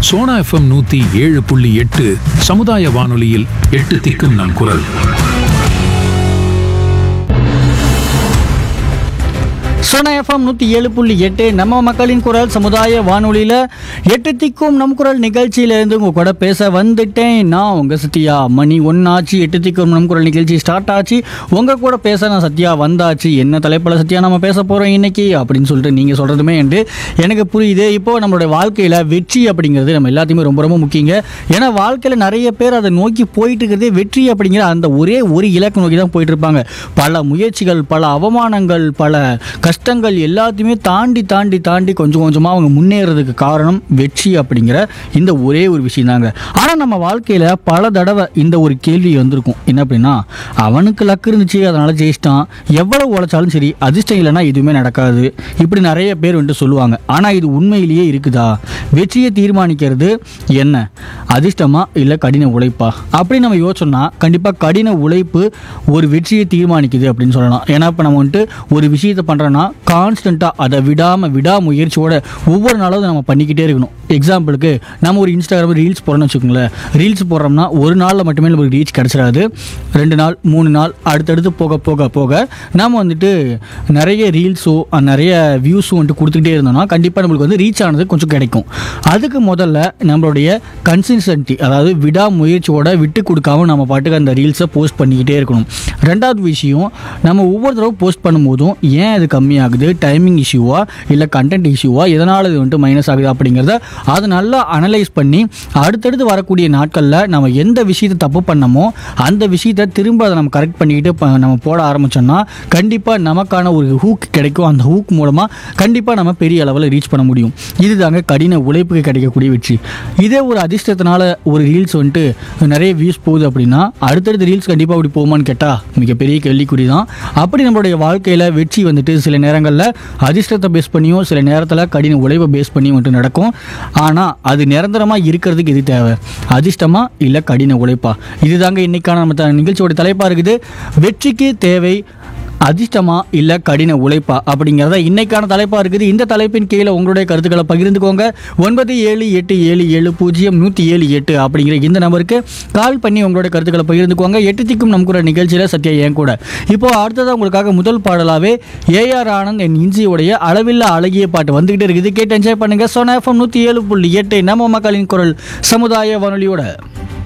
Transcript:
Sona FM நூத்தி ஏழு புள்ளி எட்டு சமுதாய வானொலியில் எட்டு திக்கும் நம் குரல் சோனா எஃப்எம் நூற்றி ஏழு புள்ளி எட்டு நம்ம மக்களின் குரல் சமுதாய வானொலியில் எட்டு திக்கும் நம் குரல் நிகழ்ச்சியிலேருந்து உங்கள் கூட பேச வந்துட்டேன் நான் உங்கள் சத்யா மணி ஒன்னாச்சு எட்டு திக்கும் நம் குரல் நிகழ்ச்சி ஸ்டார்ட் ஆச்சு உங்கள் கூட பேச நான் சத்யா வந்தாச்சு என்ன தலைப்பில் சத்யா நம்ம பேச போகிறோம் இன்னைக்கு அப்படின்னு சொல்லிட்டு நீங்கள் சொல்கிறதுமே என்று எனக்கு புரியுது இப்போ நம்மளுடைய வாழ்க்கையில் வெற்றி அப்படிங்கிறது நம்ம எல்லாத்தையுமே ரொம்ப ரொம்ப முக்கியங்க ஏன்னா வாழ்க்கையில் நிறைய பேர் அதை நோக்கி போயிட்டு இருக்கிறதே வெற்றி அப்படிங்கிற அந்த ஒரே ஒரு இலக்கு நோக்கி தான் போயிட்டு இருப்பாங்க பல முயற்சிகள் பல அவமானங்கள் பல கஷ்டங்கள் எல்லாத்தையுமே தாண்டி தாண்டி தாண்டி கொஞ்சம் கொஞ்சமாக அவங்க முன்னேறதுக்கு காரணம் வெற்றி அப்படிங்கிற இந்த ஒரே ஒரு விஷயம் தாங்க ஆனால் நம்ம வாழ்க்கையில் பல தடவை இந்த ஒரு கேள்வி வந்திருக்கும் என்ன அப்படின்னா அவனுக்கு லக்கு இருந்துச்சு அதனால் ஜெயிச்சிட்டான் எவ்வளவு உழைச்சாலும் சரி அதிர்ஷ்டம் இல்லைன்னா எதுவுமே நடக்காது இப்படி நிறைய பேர் வந்துட்டு சொல்லுவாங்க ஆனால் இது உண்மையிலேயே இருக்குதா வெற்றியை தீர்மானிக்கிறது என்ன அதிர்ஷ்டமா இல்லை கடின உழைப்பா அப்படி நம்ம யோசிச்சோம்னா கண்டிப்பாக கடின உழைப்பு ஒரு வெற்றியை தீர்மானிக்குது அப்படின்னு சொல்லலாம் ஏன்னா இப்போ நம்ம வந்துட்டு ஒரு விஷயத்தை பண்ணுறோன்னா கான்ஸ்டண்ட்டாக அதை விடாமல் விடாமுயற்சியோட ஒவ்வொரு நாளும் அதை நம்ம பண்ணிக்கிட்டே இருக்கணும் எக்ஸாம்பிளுக்கு நம்ம ஒரு இன்ஸ்டாகிராம் ரீல்ஸ் போடுறோம்னு வச்சுக்கோங்களேன் ரீல்ஸ் போடுறோம்னா ஒரு நாளில் மட்டுமே நமக்கு ரீச் கிடச்சிடாது ரெண்டு நாள் மூணு நாள் அடுத்தடுத்து போக போக போக நம்ம வந்துட்டு நிறைய ரீல்ஸோ நிறைய வியூஸும் வந்துட்டு கொடுத்துக்கிட்டே இருந்தோம்னா கண்டிப்பாக நம்மளுக்கு வந்து ரீச் ஆனது கொஞ்சம் கிடைக்கும் அதுக்கு முதல்ல நம்மளுடைய கன்சிஸ்டன்சி அதாவது விடாமுயற்சியோட விட்டு கொடுக்காம நம்ம பாட்டுக்கு அந்த ரீல்ஸை போஸ்ட் பண்ணிக்கிட்டே இருக்கணும் ரெண்டாவது விஷயம் நம்ம ஒவ்வொரு தடவை போஸ்ட் பண்ணும்போதும் ஏன் அது கம்மியாகுது டைமிங் இஷ்யூவா இல்லை கண்டென்ட் இஷ்யூவா எதனால் இது வந்துட்டு மைனஸ் ஆகுது அப்படிங்கிறத அதை நல்லா அனலைஸ் பண்ணி அடுத்தடுத்து வரக்கூடிய நாட்களில் நம்ம எந்த விஷயத்தை தப்பு பண்ணமோ அந்த விஷயத்தை திரும்ப அதை நம்ம கரெக்ட் பண்ணிக்கிட்டு ப- நம்ம போட ஆரம்பிச்சோம்னா கண்டிப்பாக நமக்கான ஒரு ஹூக் கிடைக்கும் அந்த ஹூக் மூலமாக கண்டிப்பாக நம்ம பெரிய அளவில் ரீச் பண்ண முடியும் இதுதாங்க கடின உழைப்புக்கு கிடைக்கக்கூடிய வெற்றி இதே ஒரு அதிர்ஷ்டத்தினால ஒரு ரீல்ஸ் வந்துட்டு நிறைய வியூஸ் போகுது அப்படின்னா அடுத்தடுத்த ரீல்ஸ் கண்டிப்பாக அப்படி போகுமான்னு கேட்டால் மிகப்பெரிய கேள்விக்குறி தான் அப்படி நம்மளுடைய வாழ்க்கையில் வெற்றி வந்துட்டு சில நேரங்களில் அதிர்ஷ்டத்தை பேஸ் பண்ணியும் சில நேரத்தில் கடின உழைப்பை பேஸ் பண்ணியும் வந்துட்டு நடக்கும் ஆனால் அது நிரந்தரமாக இருக்கிறதுக்கு எது தேவை அதிர்ஷ்டமா இல்லை கடின உழைப்பா இதுதாங்க இன்னைக்கான நம்ம த- நிகழ்ச்சியோட தலைப்பாக இருக்குது வெற்றிக்கு தேவை அதிர்ஷ்டமா இல்லை கடின உழைப்பா அப்படிங்கிறத இன்னைக்கான தலைப்பாக இருக்குது இந்த தலைப்பின் கீழே உங்களுடைய கருத்துக்களை பகிர்ந்துக்கோங்க ஒன்பது ஏழு எட்டு ஏழு ஏழு பூஜ்ஜியம் நூற்றி ஏழு எட்டு அப்படிங்கிற இந்த நம்பருக்கு கால் பண்ணி உங்களோட கருத்துக்களை பகிர்ந்துக்கோங்க எட்டு திக்கும் நம் கூட நிகழ்ச்சியில் சத்யா என் கூட இப்போ அடுத்ததாக உங்களுக்காக முதல் பாடலாவே ஏஆர் ஆனந்த் என் இஞ்சியோடைய அளவில்லா அழகிய பாட்டு வந்துகிட்டு இருக்குது கேட்டு என்ஜாய் பண்ணுங்க சோனா எஃப்எம் நூற்றி ஏழு புள்ளி எட்டு நம்ம மக்களின் குரல் சமுதாய வானொலியோட